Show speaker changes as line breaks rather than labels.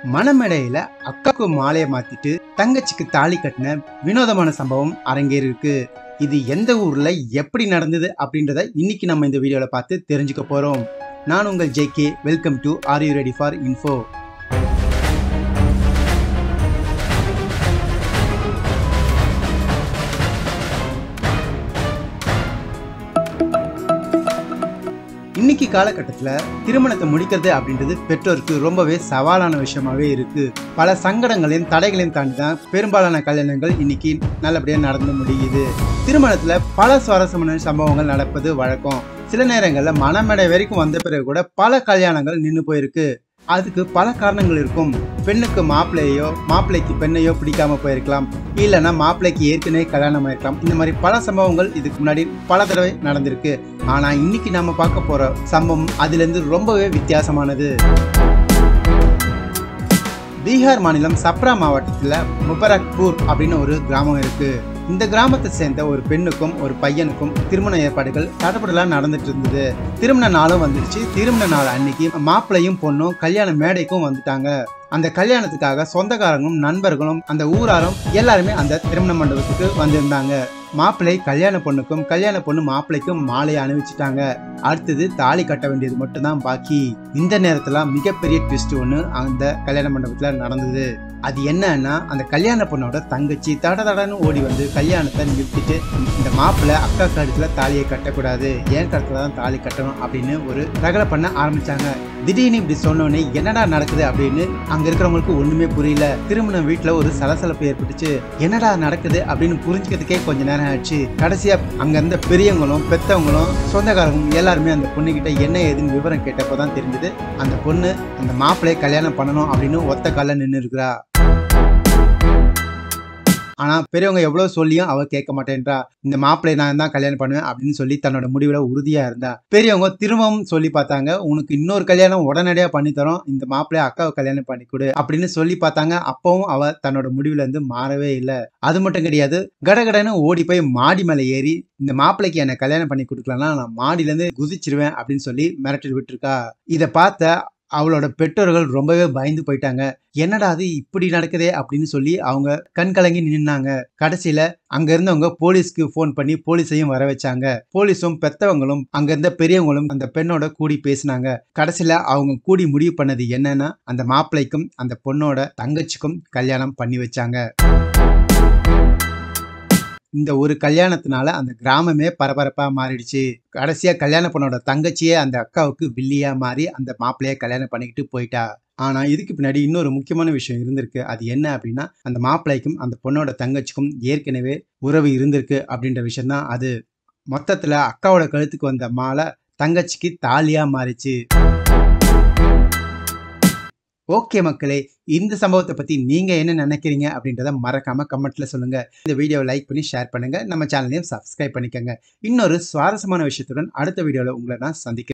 மணமேடையில அக்காவுக்கு மாலையை மாத்திட்டு தங்கச்சிக்கு தாலி கட்டின வினோதமான சம்பவம் அரங்கேறி இருக்கு இது எந்த ஊர்ல எப்படி நடந்தது அப்படின்றத இன்னைக்கு நம்ம இந்த வீடியோல பார்த்து தெரிஞ்சுக்க போறோம் நான் உங்கள் JK welcome to are you ready for info இன்னைக்கு காலகட்டத்தில் திருமணத்தை முடிக்கிறது அப்படின்றது பெற்றோருக்கு ரொம்பவே சவாலான விஷயமாவே இருக்கு பல சங்கடங்களையும் தடைகளையும் தாண்டி தான் பெரும்பாலான கல்யாணங்கள் இன்னைக்கு நல்லபடியாக நடந்து முடியுது திருமணத்தில் பல சுவாரஸ்யமான சம்பவங்கள் நடப்பது வழக்கம் சில நேரங்களில் மனமடை வரைக்கும் வந்த பிறகு கூட பல கல்யாணங்கள் நின்று போயிருக்கு அதுக்கு பல காரணங்கள் இருக்கும் பெண்ணுக்கு மாப்பிள்ளையோ மாப்பிள்ளைக்கு பெண்ணையோ பிடிக்காம போயிருக்கலாம் இல்லைன்னா மாப்பிள்ளைக்கு ஏற்கனவே கல்யாணம் ஆயிருக்கலாம் இந்த மாதிரி பல சம்பவங்கள் இதுக்கு முன்னாடி பல தடவை நடந்திருக்கு ஆனா இன்னைக்கு நாம பார்க்க போற சம்பவம் அதுல இருந்து ரொம்பவே வித்தியாசமானது பீகார் மாநிலம் சப்ரா மாவட்டத்தில் முபரக்பூர் அப்படின்னு ஒரு கிராமம் இருக்கு இந்த கிராமத்தை சேர்ந்த ஒரு பெண்ணுக்கும் ஒரு பையனுக்கும் திருமண ஏற்பாடுகள் தடப்படலாம் நடந்துட்டு இருந்தது திருமண நாளும் வந்துடுச்சு திருமண நாள் அன்னைக்கு மாப்பிள்ளையும் பொண்ணும் கல்யாண மேடைக்கும் வந்துட்டாங்க அந்த கல்யாணத்துக்காக சொந்தக்காரங்களும் நண்பர்களும் அந்த ஊராரும் எல்லாருமே அந்த திருமண மண்டபத்துக்கு வந்திருந்தாங்க மாப்பிள்ளை கல்யாண பொண்ணுக்கும் கல்யாண பொண்ணு மாப்பிள்ளைக்கும் மாலையை அணிவிச்சிட்டாங்க அடுத்தது தாலி கட்ட வேண்டியது மட்டும்தான் பாக்கி இந்த நேரத்துல மிகப்பெரிய ட்விஸ்ட் ஒன்று அந்த கல்யாண மண்டபத்துல நடந்தது அது என்னன்னா அந்த கல்யாண பொண்ணோட தங்கச்சி தட தடன்னு ஓடி வந்து கல்யாணத்தை நிறுத்திட்டு இந்த மாப்பிள்ளை அக்கா கழுத்துல தாலியை கட்டக்கூடாது ஏன் கழுத்துல தான் தாலி கட்டணும் அப்படின்னு ஒரு ரகலை பண்ண ஆரம்பிச்சாங்க திடீர்னு இப்படி சொன்னோடனே என்னடா நடக்குது அப்படின்னு அங்க இருக்கிறவங்களுக்கு ஒண்ணுமே புரியல திருமண வீட்டுல ஒரு சலசலப்பு ஏற்பட்டுச்சு என்னடா நடக்குது அப்படின்னு புரிஞ்சுக்கிறதுக்கே கொஞ்ச நேரம் ஆச்சு கடைசியா அங்க இருந்த பெரியவங்களும் பெத்தவங்களும் சொந்தக்காரங்களும் எல்லாருமே அந்த பொண்ணுகிட்ட என்ன ஏதுன்னு விவரம் கேட்டப்பதான் தெரிஞ்சது அந்த பொண்ணு அந்த மாப்பிள்ளையை கல்யாணம் பண்ணணும் அப்படின்னு ஒத்த கால நின்று இருக்கிறா ஆனா பெரியவங்க எவ்வளவு சொல்லியும் அவ கேட்க மாட்டேன்றா இந்த மாப்பிள்ளை நான் தான் கல்யாணம் பண்ணுவேன் அப்படின்னு சொல்லி தன்னோட முடிவுல உறுதியா இருந்தா பெரியவங்க திரும்பவும் சொல்லி பார்த்தாங்க உனக்கு இன்னொரு கல்யாணம் உடனடியா பண்ணி தரோம் இந்த மாப்பிள்ளைய அக்காவை கல்யாணம் பண்ணி கொடு அப்படின்னு சொல்லி பார்த்தாங்க அப்பவும் அவ தன்னோட முடிவுல இருந்து மாறவே இல்லை அது மட்டும் கிடையாது கடகடன்னு ஓடி போய் மாடி மேலே ஏறி இந்த மாப்பிள்ளைக்கு என்ன கல்யாணம் பண்ணி கொடுக்கலன்னா நான் மாடியில இருந்து குதிச்சிருவேன் அப்படின்னு சொல்லி மிரட்டி விட்டுருக்கா இதை பார்த்த அவளோட பெற்றோர்கள் ரொம்பவே பயந்து போயிட்டாங்க என்னடா அது இப்படி நடக்குதே அப்படின்னு சொல்லி அவங்க கண் கலங்கி நின்னாங்க கடைசியில அங்க இருந்தவங்க போலீஸ்க்கு ஃபோன் பண்ணி போலீஸையும் வர வச்சாங்க போலீஸும் பெத்தவங்களும் அங்க இருந்த பெரியவங்களும் அந்த பெண்ணோட கூடி பேசினாங்க கடைசியில அவங்க கூடி முடிவு பண்ணது என்னன்னா அந்த மாப்பிள்ளைக்கும் அந்த பொண்ணோட தங்கச்சிக்கும் கல்யாணம் பண்ணி வச்சாங்க இந்த ஒரு கல்யாணத்தினால அந்த கிராமமே பரபரப்பா மாறிடுச்சு கடைசியா கல்யாண பொண்ணோட தங்கச்சியே அந்த அக்காவுக்கு வில்லியா மாறி அந்த மாப்பிள்ளைய கல்யாணம் பண்ணிக்கிட்டு போயிட்டா ஆனா இதுக்கு பின்னாடி இன்னொரு முக்கியமான விஷயம் இருந்திருக்கு அது என்ன அப்படின்னா அந்த மாப்பிள்ளைக்கும் அந்த பொண்ணோட தங்கச்சிக்கும் ஏற்கனவே உறவு இருந்திருக்கு அப்படின்ற விஷயம் தான் அது மொத்தத்துல அக்காவோட கழுத்துக்கு வந்த மாலை தங்கச்சிக்கு தாலியா மாறிச்சு ஓகே மக்களே இந்த சம்பவத்தை பத்தி நீங்க என்ன நினைக்கிறீங்க அப்படின்றத மறக்காம கமெண்ட்ல சொல்லுங்க இந்த வீடியோவை லைக் பண்ணி ஷேர் பண்ணுங்க நம்ம சேனலையும் சப்ஸ்கிரைப் பண்ணிக்கோங்க இன்னொரு சுவாரஸ்யமான விஷயத்துடன் அடுத்த வீடியோல உங்களை நான் சந்திக்கிறேன்